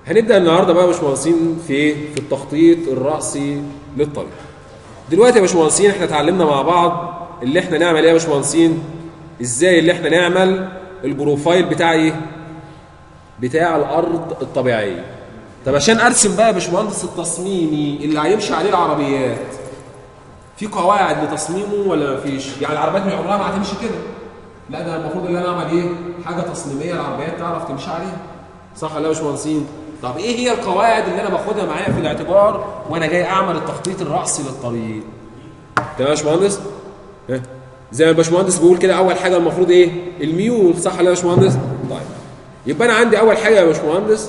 هنبدا النهارده بقى يا باشمهندسين في في التخطيط الرأسي للطريق دلوقتي يا باشمهندسين احنا اتعلمنا مع بعض اللي احنا نعمل ايه يا باشمهندسين ازاي اللي احنا نعمل البروفايل بتاع ايه بتاع الارض الطبيعيه طب عشان ارسم بقى يا باشمهندس التصميمي اللي هيمشي عليه العربيات في قواعد لتصميمه ولا مفيش يعني العربيات من عمرها ما هتمشي كده لا ده المفروض ان انا اعمل ايه حاجه تصميميه العربيات تعرف تمشي عليها صح ولا لا يا باشمهندسين طب ايه هي القواعد اللي انا باخدها معايا في الاعتبار وانا جاي اعمل التخطيط الرأسي للطريق تمام يا باشمهندس ها؟ زي ما الباشمهندس بيقول كده اول حاجه المفروض ايه الميول صح ولا لا يا باشمهندس طيب يبقى انا عندي اول حاجه يا باشمهندس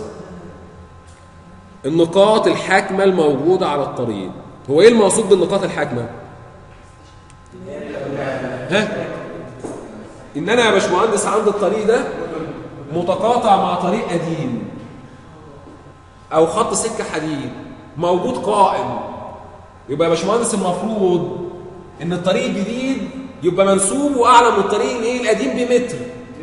النقاط الحاكمه الموجوده على الطريق هو ايه المقصود بالنقاط الحاكمه ها ان انا يا باشمهندس عند الطريق ده متقاطع مع طريق قديم او خط سكه حديد موجود قائم يبقى يا باشمهندس المفروض ان الطريق الجديد يبقى منسوبه اعلى من الطريق الايه القديم بمتر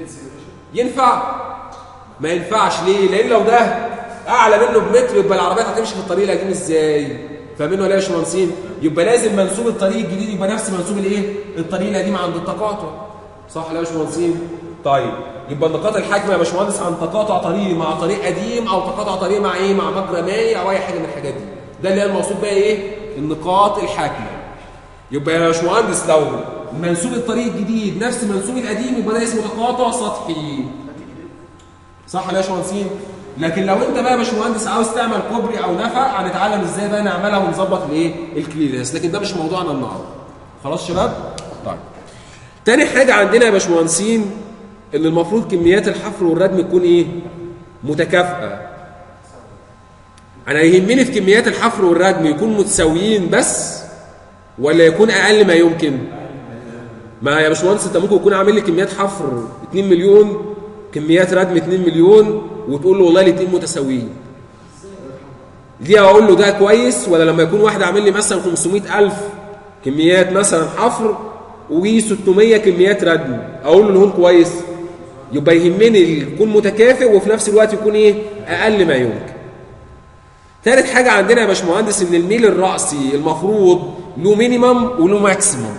ينفع ما ينفعش ليه لان لو ده اعلى منه بمتر يبقى العربيات هتمشي في الطريق القديم ازاي فاهمين ولا يا باشمهندسين يبقى لازم منسوب الطريق الجديد يبقى نفس منسوب الايه الطريق القديم عند التقاطع صح ولا يا باشمهندسين طيب يبقى النقاط الحاكمه يا باشمهندس عن تقاطع طريق مع طريق قديم او تقاطع طريق مع ايه مع مجرى مائي او اي حاجه من الحاجات دي ده اللي هي المقصود بقى ايه النقاط الحاكمه يبقى يا باشمهندس لو منسوب الطريق الجديد نفس منسوب القديم يبقى ده اسمه تقاطع سطحي صح ولا يا باشمهندسين لكن لو انت بقى يا باشمهندس عاوز تعمل كوبري او نفق هنتعلم ازاي بقى نعملها ونظبط الايه الكليرنس لكن ده مش موضوعنا النهارده خلاص شباب طيب تاني حاجه عندنا يا باشمهندسين ان المفروض كميات الحفر والردم تكون ايه متكافئه انا يهمني في كميات الحفر والردم يكون متساويين بس ولا يكون اقل ما يمكن ما يا باشمهندس انت ممكن يكون عامل لي كميات حفر 2 مليون كميات ردم 2 مليون وتقول له والله الاثنين متساويين دي اقول له ده كويس ولا لما يكون واحد عامل لي مثلا 500000 كميات مثلا حفر و 600 كميات ردم اقول له اللي هو كويس يبقى يهمني يكون متكافئ وفي نفس الوقت يكون ايه اقل ما يمكن ثالث حاجه عندنا يا باشمهندس ان الميل الراسي المفروض له مينيمم وله ماكسيمم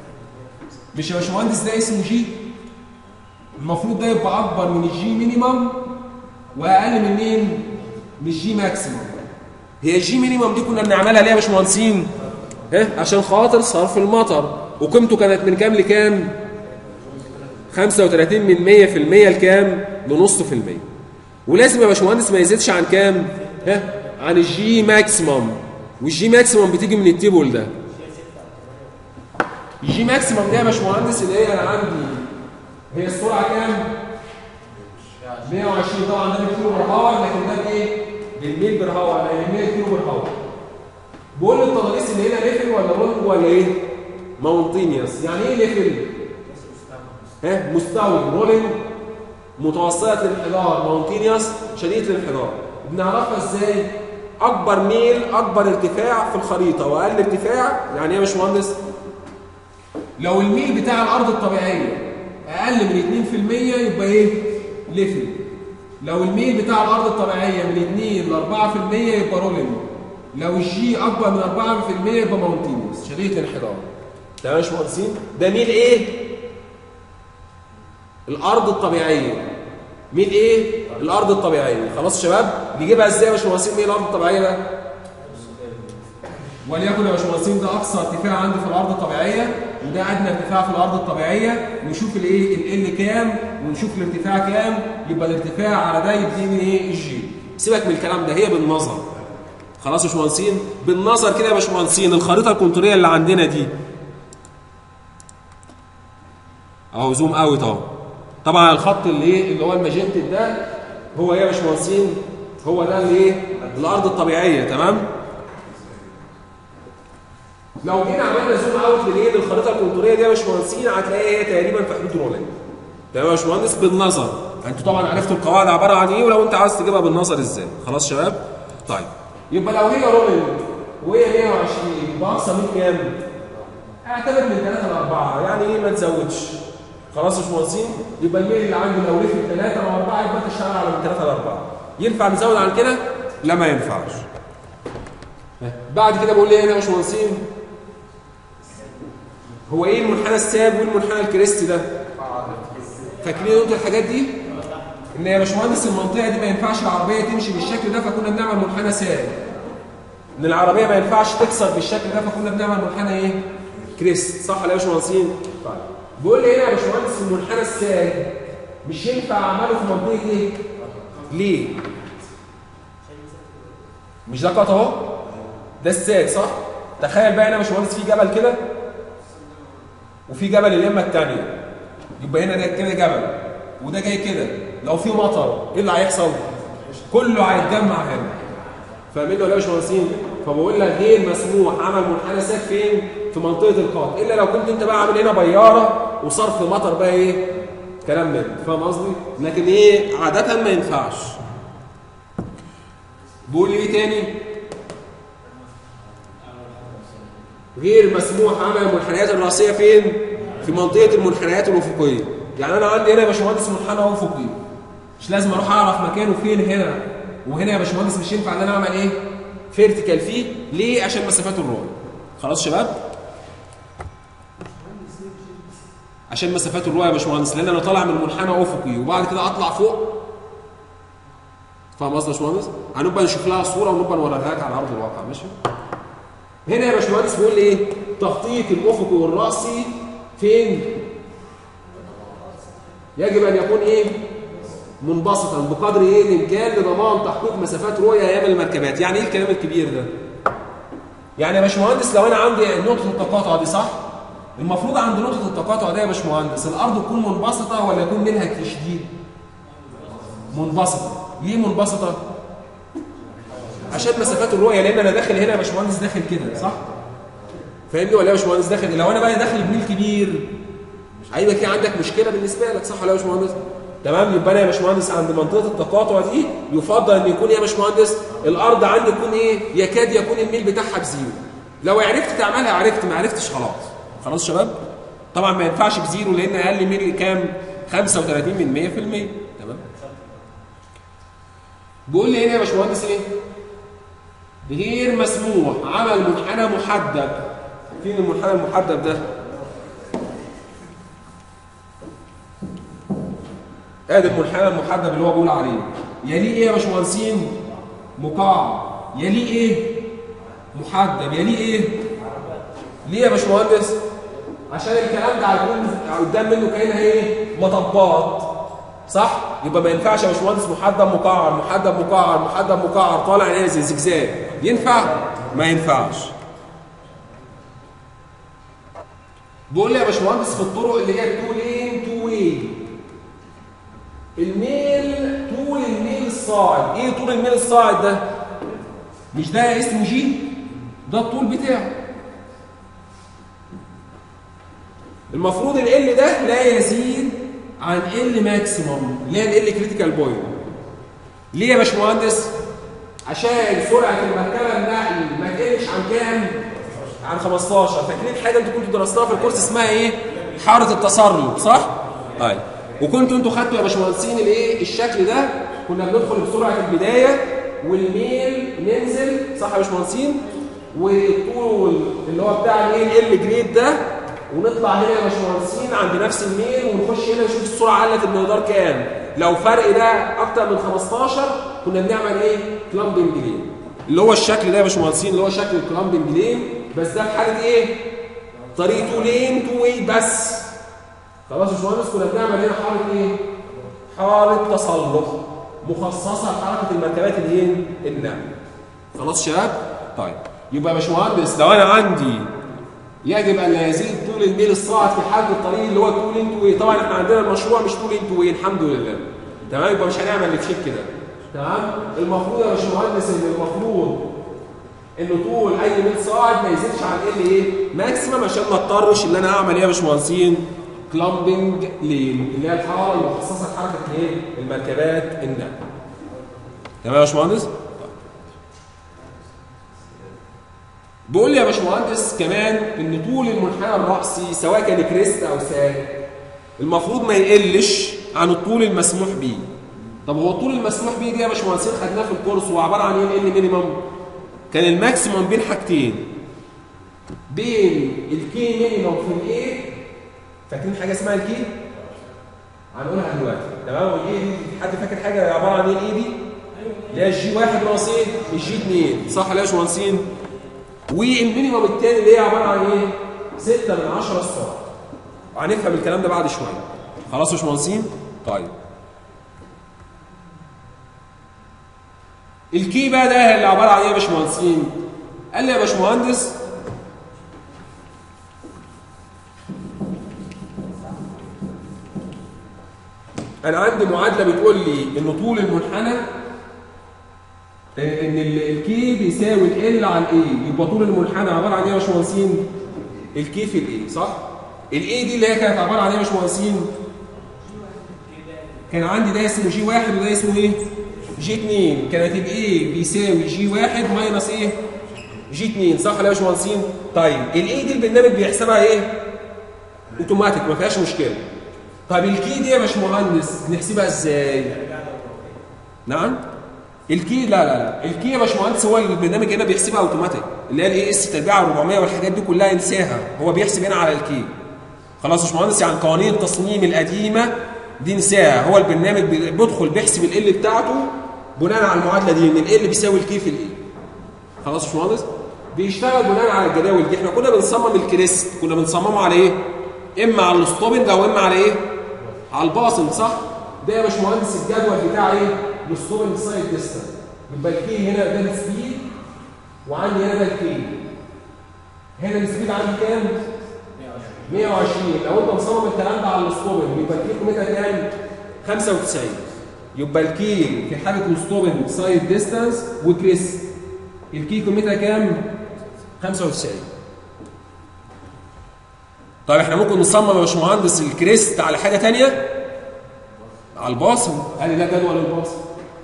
مش يا باشمهندس ده اسمه جي المفروض ده يبقى اكبر من الجي مينيمم واقل من مين من الجي ماكسيمم هي الجي مينيمم دي كنا بنعملها ليه يا باشمهندسين ها عشان خاطر صرف المطر وقيمته كانت من كام لكام 35 من 100% لكام لنص في المية ولازم يا باشمهندس ما يزيدش عن كام ها عن الجي ماكسيمم والجي ماكسيمم بتيجي من التيبل ده الجي ماكسيمم ده يا باشمهندس اللي هي انا عندي هي السرعه كام 120 طبعا ده بالكيلو بر هاور لكن ده بايه بالميل بر هاور يعني 100 كيلو بر هاور بقول التضاريس اللي هنا ليفل ولا رونج ولا ايه ماونتينيوس يعني ايه ليفل ها مستوي رولينج متوسطه الانحدار ماونتينيوس شديده الانحدار بنعرفها ازاي اكبر ميل اكبر ارتفاع في الخريطه واقل ارتفاع يعني ايه يا باشمهندس لو الميل بتاع الارض الطبيعيه اقل من 2% يبقى ايه ليفل لو الميل بتاع الارض الطبيعيه من 2 ل 4% يبقى رولينج لو الجي اكبر من 4% يبقى ماونتينيوس شديده الانحدار تمام يا باشمهندسين ده ميل ايه الارض الطبيعيه ميل ايه الارض الطبيعيه خلاص يا شباب نجيبها ازاي يا باشمهندسين ميل الارض الطبيعيه ده وليكن يا باشمهندسين ده اقصى ارتفاع عندي في الارض الطبيعيه وده ادنى ارتفاع في الارض الطبيعيه ونشوف الايه ال كام ونشوف الارتفاع كام يبقى الارتفاع على ده يديني من ايه الجي سيبك من الكلام ده هي بالنظر خلاص يا باشمهندسين بالنظر كده يا باشمهندسين الخريطه الكونتوريه اللي عندنا دي اهو زوم اوت اهو طبعا الخط اللي ايه اللي هو الماجنتد ده هو ايه يا باشمهندسين هو ده اللي ايه الارض الطبيعيه تمام لو جينا عملنا زوم اوت للايه للخريطه الكونتوريه دي يا باشمهندسين هتلاقيها هي تقريبا في حدود رولينج تمام يا باشمهندس بالنظر انتوا طبعا عرفتوا القواعد عباره عن ايه ولو انت عايز تجيبها بالنظر ازاي خلاص شباب طيب يبقى لو هي رولينج وهي 120 يبقى اقصى من كام اعتبر من 3 ل 4 يعني ايه ما تزودش خلاص يا باشمهندسين يبقى الميل اللي عندي لو لفت 3 او 4 يبقى انت شغال على من 3 ل 4 ينفع نزود عن كده لا ما ينفعش بعد كده بقول لي هنا يا باشمهندسين هو ايه المنحنى الساب وايه المنحنى الكريستي ده فاكرين انتوا الحاجات دي ان يا باشمهندس المنطقه دي ما ينفعش العربيه تمشي بالشكل ده فكنا بنعمل منحنى ساب ان العربيه ما ينفعش تكسر بالشكل ده فكنا بنعمل منحنى ايه كريست صح ولا يا باشمهندسين طيب بيقول لي هنا يا باشمهندس المنحنى الساب مش ينفع اعمله في منطقه ايه ليه مش ده قط اهو ده الساج صح تخيل بقى هنا يا باشمهندس في جبل كده وفي جبل اليمه الثانيه يبقى هنا ده كده جبل وده جاي كده لو في مطر ايه اللي هيحصل كله هيتجمع هنا فاهمين ولا يا باشمهندسين فبقول لك غير مسموح عمل منحنى ساك فين في منطقه القاط الا لو كنت انت بقى عامل هنا بياره وصرف مطر بقى ايه كلام من فاهم قصدي لكن ايه عاده ما ينفعش بقول ايه تاني غير مسموح عمل المنحنيات الراسيه فين في منطقه المنحنيات الافقيه يعني انا عندي هنا يا باشمهندس منحنى افقي مش لازم اروح اعرف مكانه فين هنا وهنا يا باشمهندس مش ينفع ان انا اعمل ايه فيرتيكال فيه ليه عشان مسافات الرؤيه خلاص شباب عشان مسافات الرؤيه يا باشمهندس لان انا طالع من منحنى افقي وبعد كده اطلع فوق فاهم قصدي يا باشمهندس هنبقى نشوف لها صوره ونبقى نوريها لك على ارض الواقع ماشي هنا يا باشمهندس بيقول لي ايه تخطيط الافقي والراسي فين يجب ان يكون ايه منبسطا بقدر ايه الامكان لضمان تحقيق مسافات رؤيه ايام المركبات يعني ايه الكلام الكبير ده يعني يا باشمهندس لو انا عندي نقطه التقاطع دي صح المفروض عند نقطه التقاطع دي يا باشمهندس الارض تكون منبسطه ولا يكون منها تشديد منبسطه ليه منبسطه عشان مسافات الرؤيه لان انا داخل هنا يا باشمهندس داخل كده صح فاهمني ولا يا باشمهندس داخل لو انا بقى داخل بميل كبير هيبقى في عندك مشكله بالنسبه لك صح ولا يا باشمهندس تمام يبقى انا يا باشمهندس عند منطقه التقاطع دي يفضل ان يكون يا باشمهندس الارض عندي يكون ايه يكاد يكون الميل بتاعها بزيرو لو عرفت تعملها عرفت ما عرفتش خلاص خلاص شباب طبعا ما ينفعش بزيرو لان اقل ميل كام 35 من 100% تمام بيقول لي هنا يا باشمهندس ايه غير مسموح عمل منحنى محدب فين المنحنى المحدب ده ادي المنحنى المحدب اللي هو بيقول عليه يليه ايه يا باشمهندسين مقعر يليه ايه محدب يليه ايه ليه يا باشمهندس عشان الكلام ده هيكون قدام منه كانها ايه مطبات صح يبقى ما ينفعش يا باشمهندس محدب مقعر محدب مقعر محدب مقعر طالع نازل زجزاج ينفع ما ينفعش بيقول لي يا باشمهندس في الطرق اللي هي تو لين تو واي الميل طول الميل الصاعد ايه طول الميل الصاعد ده مش ده اسمه جي ده الطول بتاعه المفروض ال ده لا يزيد عن ال ماكسيموم اللي هي ال كريتيكال بوينت ليه يا باشمهندس عشان سرعه المركبه النقل ما تقلش عن كام عن 15 فاكرين حاجه انتوا كنتوا درستوها في الكورس اسمها ايه حاره التسرب صح طيب وكنتوا انتوا خدتوا يا باشمهندسين الايه الشكل ده كنا بندخل بسرعه البدايه والميل ننزل صح يا باشمهندسين والطول اللي هو بتاع الايه ال جريد ده ونطلع هنا يا باشمهندسين عند نفس الميل ونخش هنا نشوف السرعه علت المقدار كام لو فرق ده اكتر من 15 كنا بنعمل ايه كلامبنج لين اللي هو الشكل ده يا باشمهندسين اللي هو شكل الكلامبنج لين بس ده في حاله ايه طريق تو لين تو واي بس خلاص يا باشمهندس كنا بنعمل هنا حاله ايه حاله تسلق مخصصه لحركه المركبات الايه النقل خلاص شباب طيب يبقى يا باشمهندس لو انا عندي يجب ان لا يزيد طول الميل الصاعد في حد الطريق اللي هو التول انتو واي طبعا احنا عندنا المشروع مش طول انتو واي الحمد لله تمام يبقى مش هنعمل لفشيك كده تمام المفروض يا باشمهندس ان المفروض ان طول اي ميل صاعد ما يزيدش عن ال ايه ماكسيمم عشان ما اضطرش ان انا اعمل ايه يا باشمهندسين كلامبنج لين اللي هي الحاره المخصصه لحركه ايه المركبات النقل تمام يا باشمهندس بيقول لي يا باشمهندس كمان ان طول المنحنى الرأسي سواء كان كريست او ساج المفروض ما يقلش عن الطول المسموح به طب هو الطول المسموح به دي يا باشمهندسين خدناه في الكورس هو عباره عن ايه ال مينيمم كان الماكسيموم بين حاجتين بين الكي مينيمم في الايه فاكرين حاجه اسمها الكي هنقولها دلوقتي تمام والايه دي حد فاكر حاجه عباره عن ايه الايه دي اللي هي الجي 1 ناقص ايه الجي 2 صح ولا يا باشمهندسين والمينيمم الثاني اللي هي عباره عن ايه 6 من 10 السرعه وهنفهم الكلام ده بعد شويه خلاص يا باشمهندسين طيب الكي بقى ده اللي عباره عن ايه يا باشمهندسين قال لي يا باشمهندس انا عندي معادله بتقول لي ان طول المنحنى ان الكي بيساوي ال على الاي يبقى طول المنحنى عباره عن ايه يا باشمهندسين الكي في الاي صح الاي دي اللي هي كانت عباره عن ايه يا باشمهندسين كان عندي ده اسمه جي واحد وده اسمه ايه جي 2 كانت الاي بيساوي جي واحد ماينس ايه جي 2 صح ولا يا باشمهندسين طيب الاي دي البرنامج بيحسبها ايه اوتوماتيك ما فيهاش مشكله طب الكي دي يا باشمهندس نحسبها ازاي نعم الكي لا لا لا الكي يا باشمهندس هو البرنامج هنا بيحسبها اوتوماتيك اللي هي الاي اس تربيع 400 والحاجات دي كلها ينساها هو بيحسب هنا على الكي خلاص يا باشمهندس يعني قوانين التصميم القديمه دي نساها هو البرنامج بيدخل بيحسب ال بتاعته بناء على المعادله دي ان ال بيساوي الكي في الاي خلاص يا باشمهندس بيشتغل بناء على الجداول دي احنا كنا بنصمم الكريست كنا بنصممه على ايه اما على الستوبنج او اما على ايه على الباصن صح ده يا باشمهندس الجدول بتاع ايه الستوبنج سايد ديستانس يبقى الكي هنا ده السبيد وعندي هنا ده الكي هنا السبيد عندي كام 120 لو انت مصمم الكلام ده على الستوبنج يبقى الكي قيمتها كام 95 يبقى الكي في حاله الستوبنج سايد ديستانس وكريس الكي قيمتها كام 95 طيب احنا ممكن نصمم يا باشمهندس الكريست على حاجه ثانيه على الباصن ادي ده جدول الباصن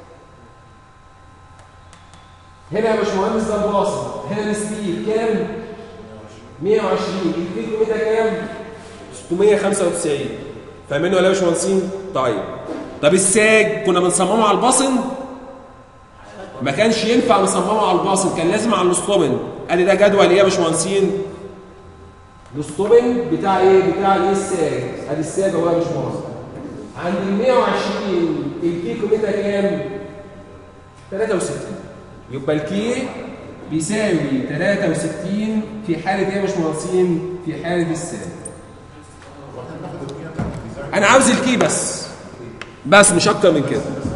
هنا يا باشمهندس ده الباصن هنا السبيد كام 120 الكي قيمتها كام 695 فاهمين ولا يا باشمهندسين طيب طب الساج كنا بنصممه على الباصن ما كانش ينفع نصممه على الباصن كان لازم على الاسطوبن ادي ده جدول ايه يا باشمهندسين الاسطوبن بتاع ايه بتاع الايه الساج ادي الساج اهو يا باشمهندس عند ال 120 الكي قيمتها كام 63 يبقى الكي بيساوي 63 في حاله ايه يا باشمهندسين في حاله الساج انا عاوز الكي بس بس مش اكتر من كده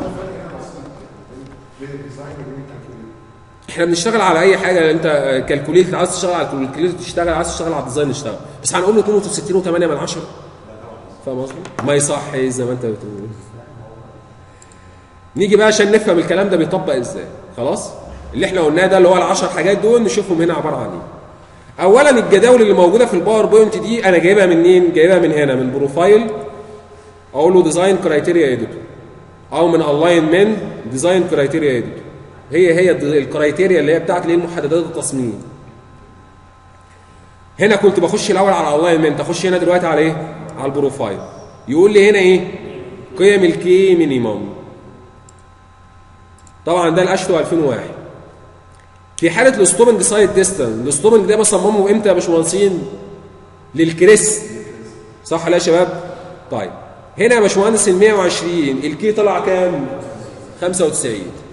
احنا بنشتغل على اي حاجه انت كالكوليت عايز تشتغل على الكالكوليت تشتغل عايز تشتغل على الديزاين تشتغل بس هنقول له 62 و8 من 10 فاهم قصدي؟ ما يصح زي ما انت بتقول نيجي بقى عشان نفهم الكلام ده بيطبق ازاي خلاص اللي احنا قلناه ده اللي هو ال10 حاجات دول نشوفهم هنا عباره عن ايه اولا الجداول اللي موجوده في الباوربوينت دي انا جايبها منين جايبها من هنا من بروفايل اقول له ديزاين كرايتيريا اديتور او من الاينمنت ديزاين كرايتيريا اديتور هي هي الكرايتيريا اللي هي بتاعت اللي هي محددات التصميم هنا كنت بخش الاول على الاينمنت اخش هنا دلوقتي على ايه على البروفايل يقول لي هنا ايه قيم الكي مينيمم طبعا ده الاشتو 2001 في حاله الستوبنج سايد ديستانس الستوبنج ده بصممه امتى يا باشمهندسين للكريس صح ولا يا شباب طيب هنا يا باشمهندس ال 120 الكي طلع كام 95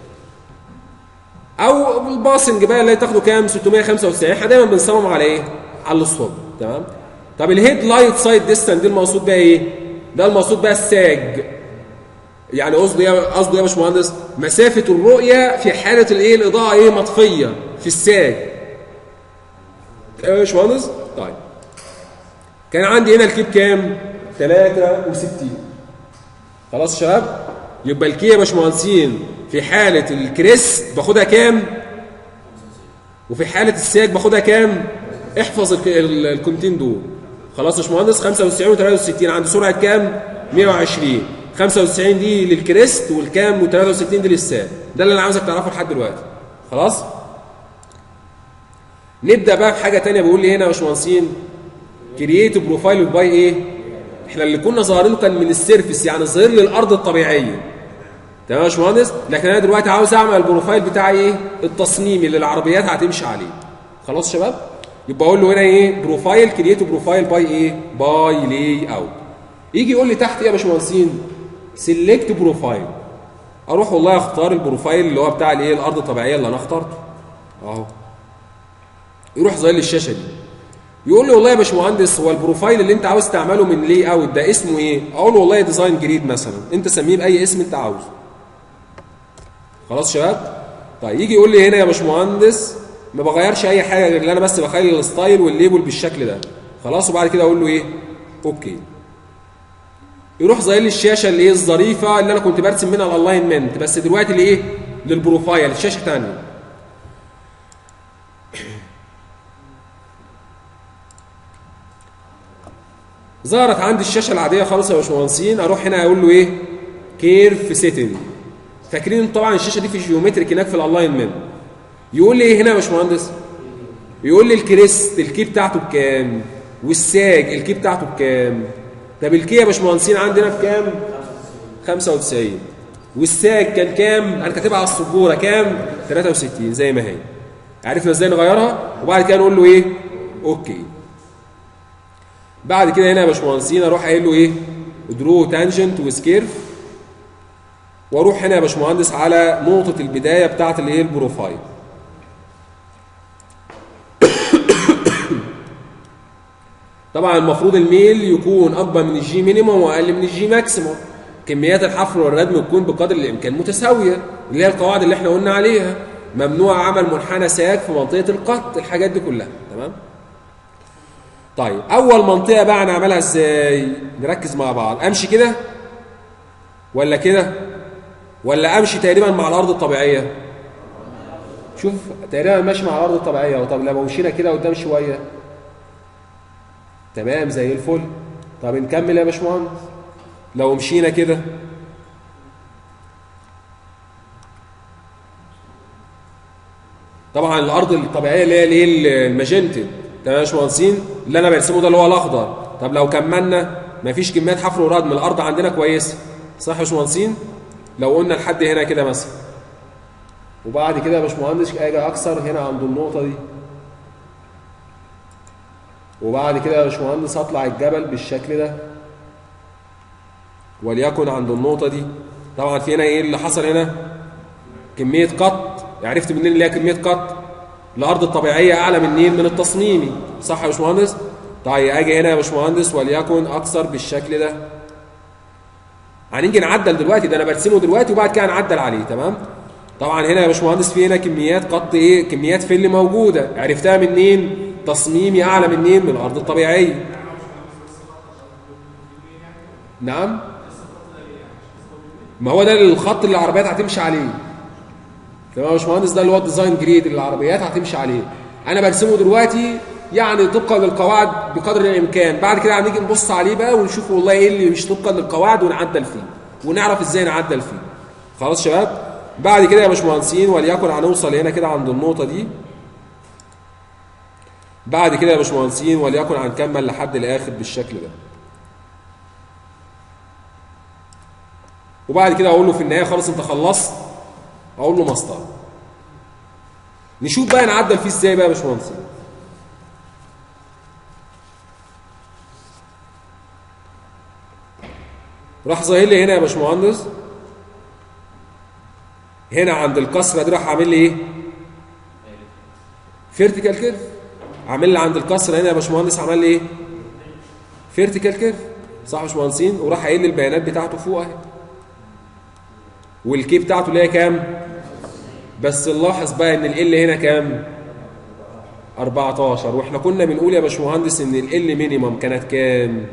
او الباسنج بقى اللي تاخده كام 695 احنا دايما بنصمم على ايه على الاسطوب تمام طب الهيد لايت سايد ديستانس دي المقصود بقى ايه ده المقصود بقى الساج يعني قصده ايه قصده يا باشمهندس مسافه الرؤيه في حاله الايه الاضاءه ايه مطفيه في الساج يا باشمهندس طيب كان عندي هنا الكيب كام 63 خلاص يا شباب يبقى الكي يا باشمهندسين في حالة الكريس باخدها كام وفي حالة الساج باخدها كام احفظ الكونتين دول خلاص يا باشمهندس 95 و 63 عند سرعة كام 120 95 دي للكريست والكام و63 دي للساج ده اللي انا عاوزك تعرفه لحد دلوقتي خلاص نبدا بقى بحاجه ثانيه بيقول لي هنا يا باشمهندسين كرييت بروفايل باي ايه احنا اللي كنا ظاهرينه كان من السيرفيس يعني ظاهر لي الارض الطبيعيه تمام يا باشمهندس لكن انا دلوقتي عاوز اعمل البروفايل بتاعي ايه التصميمي اللي العربيات هتمشي عليه خلاص يا شباب يبقى اقول له هنا ايه بروفايل كرييت بروفايل باي ايه باي لي اوت يجي يقول لي تحت ايه يا باشمهندسين سيلكت بروفايل اروح والله اختار البروفايل اللي هو بتاع الايه الارض الطبيعيه اللي انا اخترته اهو يروح ظاهر لي الشاشه دي يقول لي والله يا باشمهندس هو البروفايل اللي انت عاوز تعمله من لي اوت ده اسمه ايه اقول له والله ديزاين جريد مثلا انت سميه باي اسم انت عاوزه خلاص شباب طيب يجي يقول لي هنا يا باشمهندس ما بغيرش اي حاجه غير اللي انا بس بخلي الستايل والليبل بالشكل ده خلاص وبعد كده اقول له ايه اوكي يروح ظاهر لي الشاشه اللي ايه الظريفه اللي انا كنت برسم منها الالاينمنت بس دلوقتي لايه للبروفايل الشاشه ثانيه ظهرت عندي الشاشه العاديه خالص يا باشمهندسين اروح هنا اقول له ايه كيرف سيتنج فاكرين طبعا الشاشه دي في الجيومتريك هناك في الالاينمنت يقول لي ايه هنا يا باشمهندس يقول لي الكريست الكي بتاعته بكام والساج الكي بتاعته بكام طب الكي يا باشمهندسين عندنا بكام 95 والساج كان كام انا كاتبها على السبوره كام 63 زي ما هي عرفنا ازاي نغيرها وبعد كده نقول له ايه اوكي بعد كده هنا يا باشمهندسين اروح قايل له ايه درو تانجنت وسكيرف واروح هنا يا باشمهندس على نقطه البدايه بتاعه الايه البروفايل طبعا المفروض الميل يكون اكبر من الجي مينيموم واقل من الجي ماكسيموم كميات الحفر والردم تكون بقدر الامكان متساويه اللي هي القواعد اللي احنا قلنا عليها ممنوع عمل منحنى ساك في منطقه القط الحاجات دي كلها تمام طيب اول منطقه بقى نعملها ازاي نركز مع بعض امشي كده ولا كده ولا امشي تقريبا مع الارض الطبيعيه شوف تقريبا ماشي مع الارض الطبيعيه طب لو مشينا كده قدام شويه تمام زي الفل طب نكمل يا باشمهندس لو مشينا كده طبعا الارض الطبيعيه اللي هي الايه الماجنتي تمام يا باشمهندسين اللي انا برسمه ده اللي هو الاخضر طب لو كملنا مفيش كميات حفر وردم الارض عندنا كويسه صح يا باشمهندسين لو قلنا لحد هنا كده مثلا وبعد كده يا باشمهندس اجي اكسر هنا عند النقطه دي وبعد كده يا باشمهندس اطلع الجبل بالشكل ده وليكن عند النقطه دي طبعا في هنا ايه اللي حصل هنا كميه قط عرفت منين اللي هي كميه قط الارض الطبيعيه اعلى منين من التصميمي صح يا باشمهندس طيب اجي هنا يا باشمهندس وليكن اكسر بالشكل ده هنيجي نعدل دلوقتي ده انا برسمه دلوقتي وبعد كده نعدل عليه تمام طبعا هنا يا باشمهندس في هنا كميات قط ايه كميات فل موجوده عرفتها منين تصميمي اعلى منين من الارض الطبيعيه نعم ما هو ده الخط اللي العربيات هتمشي عليه تمام يا باشمهندس ده اللي هو الديزاين جريد اللي العربيات هتمشي عليه انا برسمه دلوقتي يعني طبقا للقواعد بقدر الامكان بعد كده هنيجي نبص عليه بقى ونشوف والله ايه اللي مش طبقا للقواعد ونعدل فيه ونعرف ازاي نعدل فيه خلاص شباب بعد كده يا باشمهندسين وليكن هنوصل هنا كده عند النقطه دي بعد كده يا باشمهندسين وليكن هنكمل لحد الاخر بالشكل ده وبعد كده اقول له في النهايه خلاص انت خلصت اقول له مسطره نشوف بقى نعدل فيه ازاي بقى يا باشمهندسين راح ظاهر لي هنا يا باشمهندس هنا عند الكسره دي راح عامل لي ايه فيرتيكال كيرف عامل لي عند الكسره هنا يا باشمهندس عمل لي ايه فيرتيكال كيرف صح يا باشمهندسين وراح قايل لي البيانات بتاعته فوق اهي والكي بتاعته اللي هي كام بس نلاحظ بقى ان ال هنا كام 14 واحنا كنا بنقول يا باشمهندس ان ال مينيمم كانت كام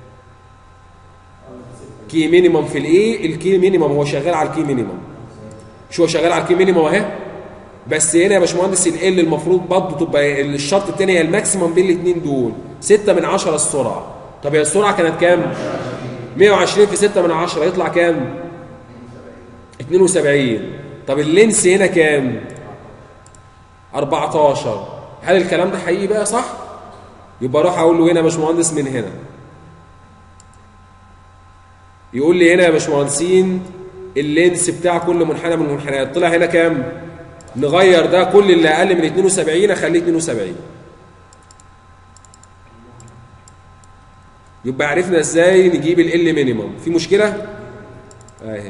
كي مينيمم في الايه الكي مينيمم هو شغال على الكي مينيمم شو هو شغال على الكي مينيمم اهي بس هنا يا باشمهندس ال المفروض برضه تبقى الشرط الثاني هي الماكسيمم بين الاثنين دول 6 من 10 السرعه طب هي السرعه كانت كام 120 في 6 من 10 يطلع كام 72 طب اللينس هنا كام 14 هل الكلام ده حقيقي بقى صح يبقى اروح اقول له هنا يا باشمهندس من هنا يقول لي هنا يا باشمهندسين اللينس بتاع كل منحنى من المنحنيات طلع هنا كام نغير ده كل اللي اقل من 72 اخليه 72 يبقى عرفنا ازاي نجيب ال مينيمم في مشكله اهي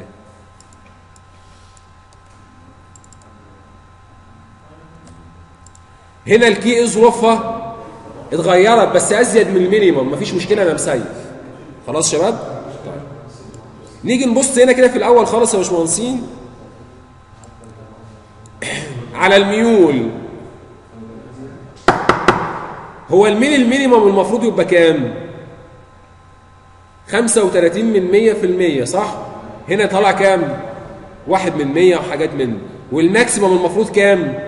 هنا الكي ظروفها اتغيرت بس ازيد من المينيمم مفيش مشكله انا مسيف خلاص شباب طيب. نيجي نبص هنا كده في الاول خالص يا باشمهندسين على الميول هو الميل المينيمم المفروض يبقى كام 35 من 100 في المية صح هنا طلع كام واحد من 100 وحاجات من والماكسيمم المفروض كام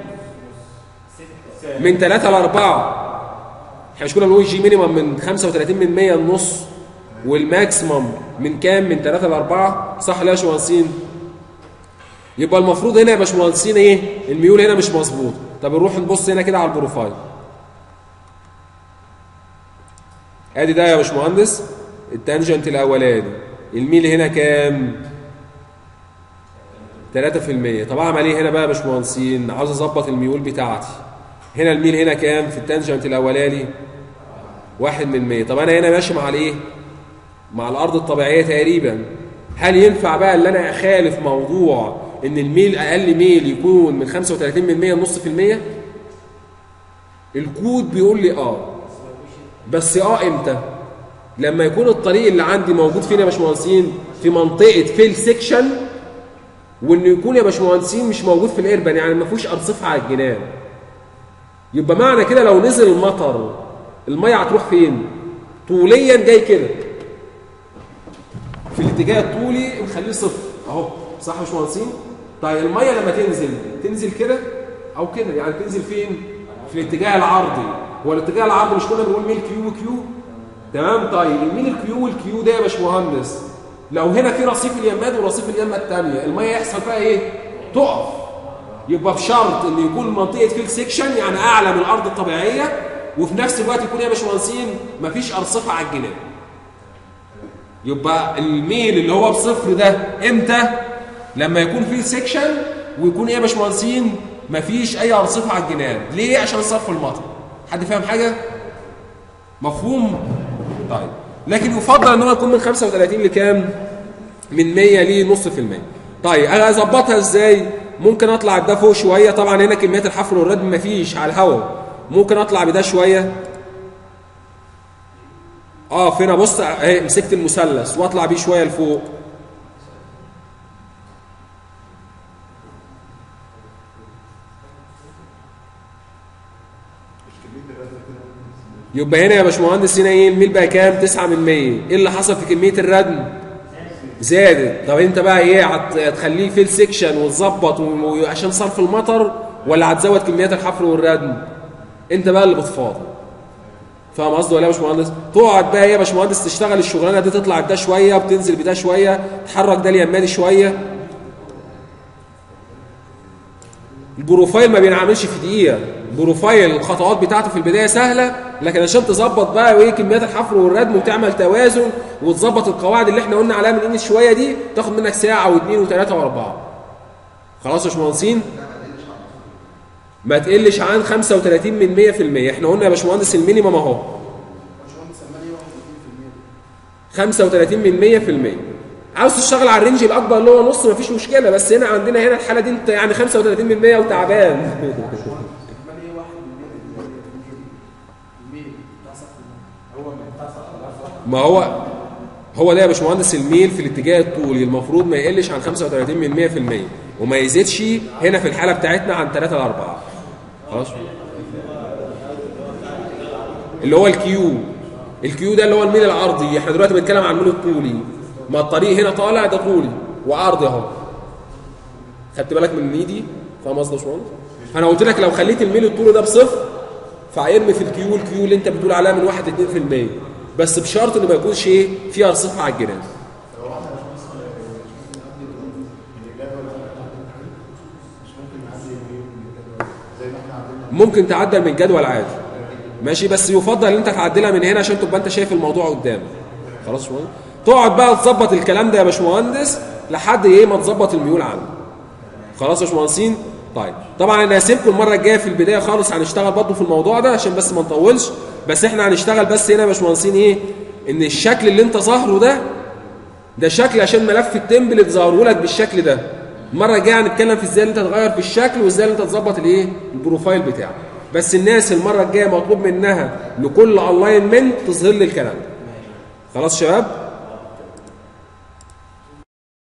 من 3 ل 4 احنا مش كنا بنقول جي مينيمم من 35 من 100 النص والماكسيمم من كام من 3 ل 4 صح ولا يا باشمهندسين يبقى المفروض هنا يا باشمهندسين ايه الميول هنا مش مظبوط طب نروح نبص هنا كده على البروفايل ادي ده يا باشمهندس التانجنت الاولاني الميل هنا كام 3% طب اعمل ايه هنا بقى يا باشمهندسين عاوز اظبط الميول بتاعتي هنا الميل هنا كام في التانجنت الاولاني واحد من 100 طب انا هنا ماشي مع الايه مع الارض الطبيعيه تقريبا هل ينفع بقى ان انا اخالف موضوع ان الميل اقل ميل يكون من 35 من 100 نص في المية الكود بيقول لي اه بس اه امتى لما يكون الطريق اللي عندي موجود فين يا باشمهندسين في منطقه فيل سيكشن وانه يكون يا باشمهندسين مش موجود في الاربن يعني ما فيهوش ارصفه على الجنان يبقى معنى كده لو نزل المطر الميه هتروح فين طوليا جاي كده في الاتجاه الطولي نخليه صفر اهو صح يا باشمهندسين طيب الميه لما تنزل تنزل كده او كده يعني تنزل فين في الاتجاه العرضي هو الاتجاه العرضي مش كنا بنقول ميل كيو وكيو تمام طيب الميل الكيو والكيو ده يا باشمهندس لو هنا في رصيف اليمات ورصيف اليمه الثانيه الميه يحصل فيها ايه تقف يبقى بشرط ان يكون منطقه فيل سيكشن يعني اعلى من الارض الطبيعيه وفي نفس الوقت يكون يا باشمهندسين مفيش ارصفه على الجناب يبقى الميل اللي هو بصفر ده امتى لما يكون فيه سيكشن ويكون ايه يا باشمهندسين مفيش اي ارصفه على الجناب ليه عشان صرف المطر حد فاهم حاجه مفهوم طيب لكن يفضل ان هو يكون من 35 لكام من 100 لنص في المية طيب انا اظبطها ازاي ممكن اطلع بده فوق شويه طبعا هنا كميات الحفر والردم مفيش على الهواء ممكن اطلع بده شويه اه فين ابص اهي مسكت المثلث واطلع بيه شويه لفوق يبقى هنا يا باشمهندس هنا ايه الميل بقى كام 9 من 100 ايه اللي حصل في كميه الردم زادت طب انت بقى ايه هتخليه فيل سيكشن وتظبط عشان صرف المطر ولا هتزود كميات الحفر والردم انت بقى اللي بتفاضل فاهم قصدي ولا يا باشمهندس تقعد بقى ايه يا باشمهندس تشتغل الشغلانه دي تطلع بده شويه وبتنزل بده شويه تحرك ده اليماني شويه البروفايل ما بينعملش في دقيقه البروفايل الخطوات بتاعته في البدايه سهله لكن عشان تظبط بقى وايه كميات الحفر والردم وتعمل توازن وتظبط القواعد اللي احنا قلنا عليها من قيمه شويه دي تاخد منك ساعه واثنين وثلاثه واربعه خلاص يا باشمهندسين ما تقلش عن 35 من 100% احنا قلنا يا باشمهندس المينيمم اهو 35 من 100% عاوز تشتغل على الرينج الاكبر اللي هو نص مفيش مشكله بس هنا عندنا هنا الحاله دي انت يعني 35 من 100 وتعبان ما هو هو ده يا باشمهندس الميل في الاتجاه الطولي المفروض ما يقلش عن 35 من 100% وما يزيدش هنا في الحاله بتاعتنا عن 3 ل 4 خلاص اللي هو الكيو الكيو ده اللي هو الميل العرضي احنا دلوقتي بنتكلم عن الميل الطولي ما الطريق هنا طالع ده طولي وعرضي اهو خدت بالك من ايدي فاهم قصدي يا باشمهندس فانا قلت لك لو خليت الميل الطولي ده بصفر فهيرمي في الكيو الكيو اللي انت بتقول عليها من 1 ل 2% بس بشرط انه ما يكونش ايه فيها ارصفه على الجنان ممكن تعدل من جدول عادي ماشي بس يفضل ان انت تعدلها من هنا عشان تبقى انت شايف الموضوع قدامك خلاص شويه تقعد بقى تظبط الكلام ده يا باشمهندس لحد ايه ما تظبط الميول عنده خلاص يا باشمهندسين طيب طبعا انا هسيبكم المره الجايه في البدايه خالص هنشتغل برضه في الموضوع ده عشان بس ما نطولش بس احنا هنشتغل بس هنا يا باشمهندسين ايه ان الشكل اللي انت ظاهره ده ده شكل عشان ملف التمبلت ظهره لك بالشكل ده المره الجايه هنتكلم في ازاي انت تغير في الشكل وازاي انت تظبط الايه البروفايل بتاعك بس الناس المره الجايه مطلوب منها لكل الاينمنت تظهر لي الكلام ده خلاص شباب